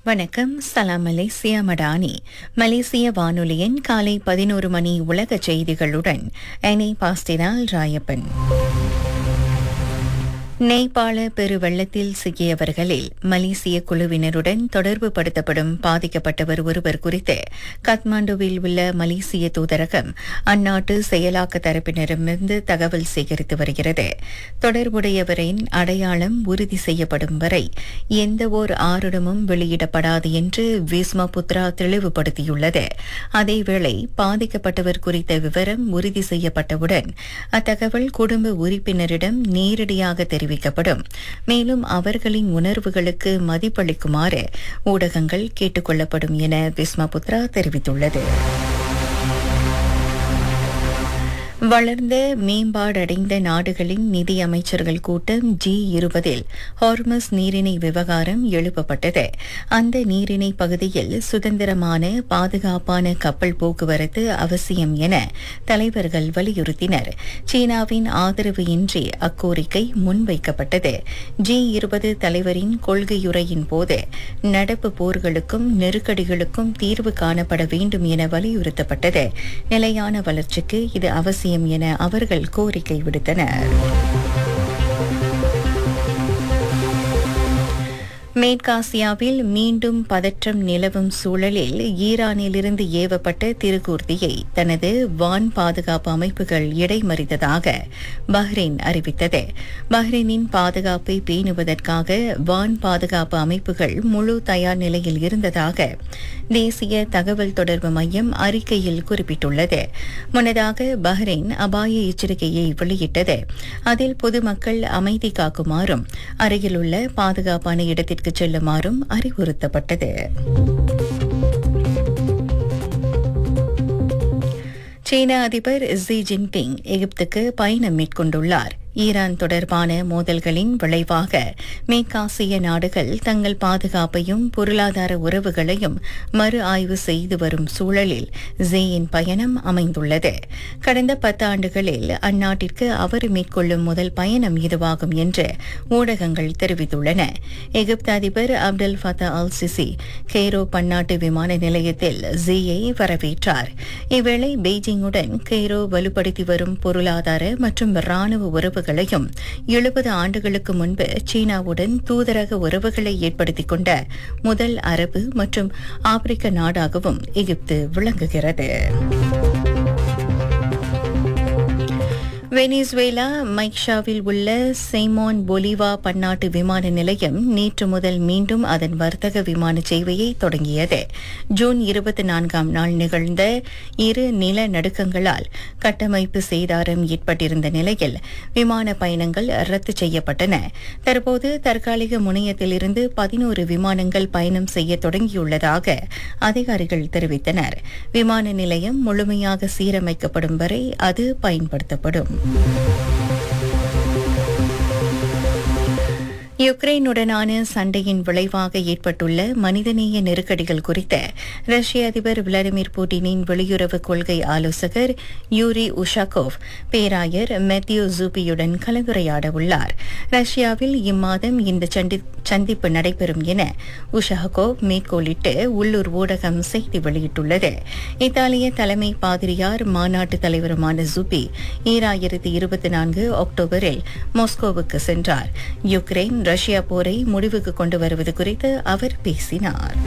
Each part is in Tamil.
வணக்கம் சலாம் மலேசியா மடானி மலேசிய வானொலியின் காலை பதினோரு மணி உலக செய்திகளுடன் எனி பாஸ்டினால் ராயப்பன் நேபாள பெருவெள்ளத்தில் சிக்கியவர்களில் மலேசிய குழுவினருடன் தொடர்பு படுத்தப்படும் பாதிக்கப்பட்டவர் ஒருவர் குறித்து காத்மாண்டுவில் உள்ள மலேசிய தூதரகம் அந்நாட்டு செயலாக்க தரப்பினரிடமிருந்து தகவல் சேகரித்து வருகிறது தொடர்புடையவரின் அடையாளம் உறுதி செய்யப்படும் வரை எந்தவோர் ஆருடமும் வெளியிடப்படாது என்று விஸ்மா புத்ரா தெளிவுபடுத்தியுள்ளது அதேவேளை பாதிக்கப்பட்டவர் குறித்த விவரம் உறுதி செய்யப்பட்டவுடன் அத்தகவல் குடும்ப உறுப்பினரிடம் நேரடியாக தெரிவிக்கும் தெரிவிக்கப்படும் மேலும் அவர்களின் உணர்வுகளுக்கு மதிப்பளிக்குமாறு ஊடகங்கள் கேட்டுக் கொள்ளப்படும் என விஸ்மா புத்ரா தெரிவித்துள்ளது வளர்ந்த மேம்பாடடைந்த நாடுகளின் நிதி அமைச்சர்கள் கூட்டம் ஜி இருபதில் ஹார்மஸ் நீரிணை விவகாரம் எழுப்பப்பட்டது அந்த நீரிணை பகுதியில் சுதந்திரமான பாதுகாப்பான கப்பல் போக்குவரத்து அவசியம் என தலைவர்கள் வலியுறுத்தினர் சீனாவின் ஆதரவு இன்றி அக்கோரிக்கை முன்வைக்கப்பட்டது ஜி இருபது தலைவரின் கொள்கையுரையின் போது நடப்பு போர்களுக்கும் நெருக்கடிகளுக்கும் தீர்வு காணப்பட வேண்டும் என வலியுறுத்தப்பட்டது நிலையான வளர்ச்சிக்கு இது அவசியம் அவசியம் என அவர்கள் கோரிக்கை விடுத்தனர் மேற்காசியாவில் மீண்டும் பதற்றம் நிலவும் சூழலில் ஈரானிலிருந்து ஏவப்பட்ட திருகூர்த்தியை தனது வான் பாதுகாப்பு அமைப்புகள் இடைமறித்ததாக பஹ்ரைன் அறிவித்தது பஹ்ரைனின் பாதுகாப்பை பேணுவதற்காக வான் பாதுகாப்பு அமைப்புகள் முழு தயார் நிலையில் இருந்ததாக தேசிய தகவல் தொடர்பு மையம் அறிக்கையில் குறிப்பிட்டுள்ளது முன்னதாக பஹ்ரைன் அபாய எச்சரிக்கையை வெளியிட்டது அதில் பொதுமக்கள் அமைதி காக்குமாறும் அருகிலுள்ள பாதுகாப்பான இடத்திற்கு இடத்திற்கு செல்லுமாறும் அறிவுறுத்தப்பட்டது சீன அதிபர் ஜி ஜின்பிங் எகிப்துக்கு பயணம் மேற்கொண்டுள்ளார் ஈரான் தொடர்பான மோதல்களின் விளைவாக மேற்காசிய நாடுகள் தங்கள் பாதுகாப்பையும் பொருளாதார உறவுகளையும் மறு ஆய்வு செய்து வரும் சூழலில் ஜேயின் பயணம் அமைந்துள்ளது கடந்த பத்து ஆண்டுகளில் அந்நாட்டிற்கு அவர் மேற்கொள்ளும் முதல் பயணம் இதுவாகும் என்று ஊடகங்கள் தெரிவித்துள்ளன எகிப்து அதிபர் Abdel Fattah al Sisi Cairo பன்னாட்டு விமான நிலையத்தில் ஜேயை வரவேற்றார் இவ்வேளை பெய்ஜிங்குடன் கெய்ரோ வலுப்படுத்தி வரும் பொருளாதார மற்றும் ராணுவ உறவுகள் உறவுகளையும் எழுபது ஆண்டுகளுக்கு முன்பு சீனாவுடன் தூதரக உறவுகளை ஏற்படுத்திக் கொண்ட முதல் அரபு மற்றும் ஆப்பிரிக்க நாடாகவும் எகிப்து விளங்குகிறது வெனிசுவேலா மைக்ஷாவில் உள்ள செய்மோன் பொலிவா பன்னாட்டு விமான நிலையம் நேற்று முதல் மீண்டும் அதன் வர்த்தக விமான சேவையை தொடங்கியது ஜூன் இருபத்தி நான்காம் நாள் நிகழ்ந்த இரு நிலநடுக்கங்களால் கட்டமைப்பு சேதாரம் ஏற்பட்டிருந்த நிலையில் விமான பயணங்கள் ரத்து செய்யப்பட்டன தற்போது தற்காலிக முனையத்திலிருந்து பதினோரு விமானங்கள் பயணம் செய்ய தொடங்கியுள்ளதாக அதிகாரிகள் தெரிவித்தனர் விமான நிலையம் முழுமையாக சீரமைக்கப்படும் வரை அது பயன்படுத்தப்படும் யுக்ரைனுடனான சண்டையின் விளைவாக ஏற்பட்டுள்ள மனிதநேய நெருக்கடிகள் குறித்த ரஷ்ய அதிபர் விளாடிமிர் புட்டினின் வெளியுறவு கொள்கை ஆலோசகர் யூரி உஷாகோவ் பேராயர் மெத்யூ ஜூபியுடன் கலந்துரையாட உள்ளார் ரஷ்யாவில் இம்மாதம் இந்த சந்திப்பு நடைபெறும் என உஷாகோவ் மேற்கோளிட்டு உள்ளூர் ஊடகம் செய்தி வெளியிட்டுள்ளது இத்தாலிய தலைமை பாதிரியார் மாநாட்டு தலைவருமான ஜூபி ஈராயிரத்தி இருபத்தி நான்கு அக்டோபரில் மாஸ்கோவுக்கு சென்றார் யுக்ரைன் ரஷ்யா போரை முடிவுக்கு கொண்டு வருவது குறித்து அவர் பேசினார்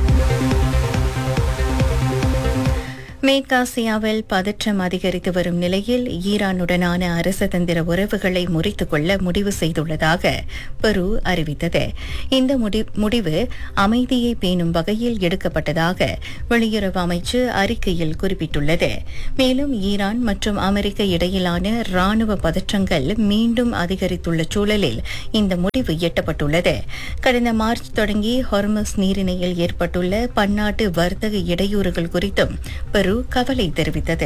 மேற்காசியாவில் பதற்றம் அதிகரித்து வரும் நிலையில் ஈரானுடனான அரசதந்திர உறவுகளை முறித்துக் கொள்ள முடிவு செய்துள்ளதாக பெரு அறிவித்தது இந்த முடிவு அமைதியை பேணும் வகையில் எடுக்கப்பட்டதாக வெளியுறவு அமைச்சு அறிக்கையில் குறிப்பிட்டுள்ளது மேலும் ஈரான் மற்றும் அமெரிக்க இடையிலான ராணுவ பதற்றங்கள் மீண்டும் அதிகரித்துள்ள சூழலில் இந்த முடிவு எட்டப்பட்டுள்ளது கடந்த மார்ச் தொடங்கி ஹொர்மஸ் நீரிணையில் ஏற்பட்டுள்ள பன்னாட்டு வர்த்தக இடையூறுகள் குறித்தும் பெரு கவலை தெரிவித்தது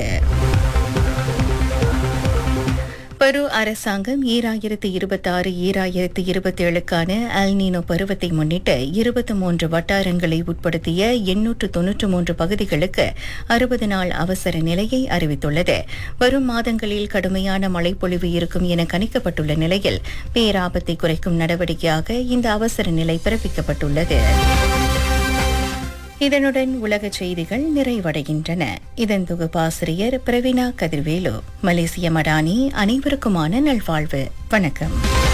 பெரு அரசாங்கம் ஈராயிரத்து இருபத்தி ஆறு ஈராயிரத்து இருபத்தி ஏழுக்கான அல்நீனோ பருவத்தை முன்னிட்டு இருபத்தி மூன்று வட்டாரங்களை உட்படுத்திய எண்ணூற்று தொன்னூற்று மூன்று பகுதிகளுக்கு அறுபது நாள் அவசர நிலையை அறிவித்துள்ளது வரும் மாதங்களில் கடுமையான மழைப்பொழிவு இருக்கும் என கணிக்கப்பட்டுள்ள நிலையில் பேராபத்தை குறைக்கும் நடவடிக்கையாக இந்த அவசர நிலை பிறப்பிக்கப்பட்டுள்ளது இதனுடன் உலக செய்திகள் நிறைவடைகின்றன இதன் தொகுப்பாசிரியர் பிரவீனா கதிர்வேலு மலேசிய மடானி அனைவருக்குமான நல்வாழ்வு வணக்கம்